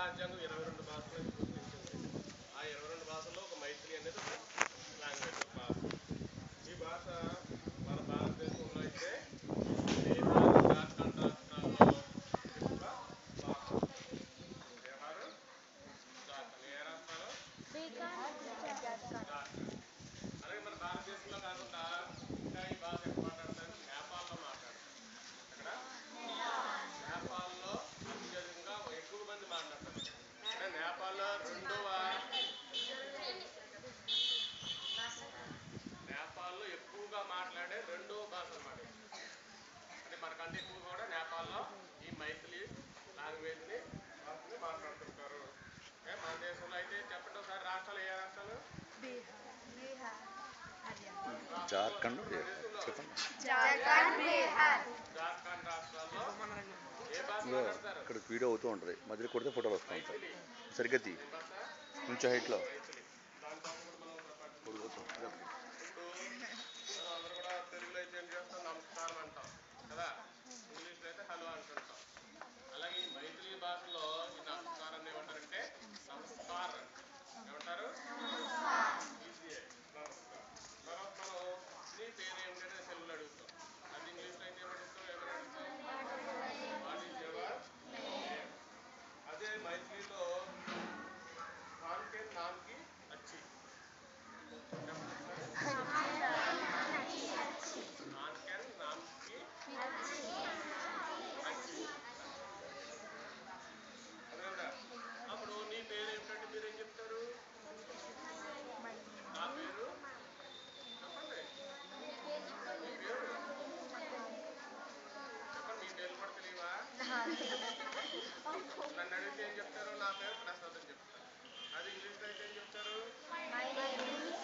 రాజ్యాంగం ఇరవై రెండు భాషలను గుర్తించింది ఆ ఇరవై రెండు భాషల్లో ఒక మైత్రి అనేది ఒక లాంగ్వేజ్ భాష ఈ భాష మన భారతదేశంలో అయితే బీహార్ జార్ఖండ్ రాష్ట్రాల్లో ఎక్కువ భాష బీహార్ జార్ఖండ్ ఏ రాష్ట్రాలు జార్ఖండ్ అలాగే మన భారతదేశంలో కాకుండా ఇంకా ఈ భాష ఎక్కడ మాట్లాడతారు నేపాల్లో మాట్లాడతారు ఎక్కడ నేపాల్లో అత్యధికంగా ఎక్కువ మంది మాట్లాడతారు అంటే నేపాల్లో రెండవ నేపాల్లో ఎక్కువగా మాట్లాడే రెండవ భాష అన్నమాట ఇది. అంటే మనకంటే ఎక్కువ కూడా నేపాల్లో ఈ మైథిలి లాంగ్వేజ్ని భాషని మాట్లాడుతుంటారు ఏ, మన దేశంలో అయితే చెప్పండి ఒకసారి రాష్ట్రాలు ఏ రాష్ట్రాలు జార్ఖండ్ మన దేశంలో చెప్పండి జార్ఖండ్ రాష్ట్రాల్లో ఏ భాష ఇదిగో మాట్లాడతారు ఇక్కడ వీడియో అవుతూ ఉంటుంది మధ్యలో కొడితే ఫోటోలు వస్తూ ఉంటాయి మైథిలి సరిగ్గా తీ ఏ భాష కొంచెం హైట్లో మైథిలి దాని తప్పకుండా మనం ఒకసారి ఇప్పుడు ఇప్పుడు మనం అందరూ కూడా తెలుగులో అయితే ఏం చేస్తాం నమస్కారం అంటాం కదా ఇంగ్లీష్లో అయితే హలో అంటుంటాం అలాగే ఈ మైథిలి భాషలో ఈ నమస్కారాన్ని ఏమంటారంటే నమస్కారం ఏమంటారు ఈజీయే నమస్కారం తర్వాత మనం నీ పేరు ఏమిటి అని తెలుగులో అడుగుతాం అది ఇంగ్లీష్లో అయితే ఏమడుగుతాం ఏమని అడుగుతాం వాట్ ఈజ్ యువర్ నేమ్ అదే మైథిలిలో కాన్కే నామ్కి అచ్చి నాన్కెన్ నామ్కి అచ్చి అదేనా అప్పుడు నీ పేరు ఏమిటంటే మీరు ఏం చెప్తారు నా పేరు చెప్పండి మీ పేరు చెప్పండి మీ పేరు కూడా తెలియవా నన్ను అడిగితే ఏం చెప్తారు నా పేరు ప్రసాద్ అని చెప్తారు అది ఇంగ్లీష్లో అయితే ఏం చెప్తారు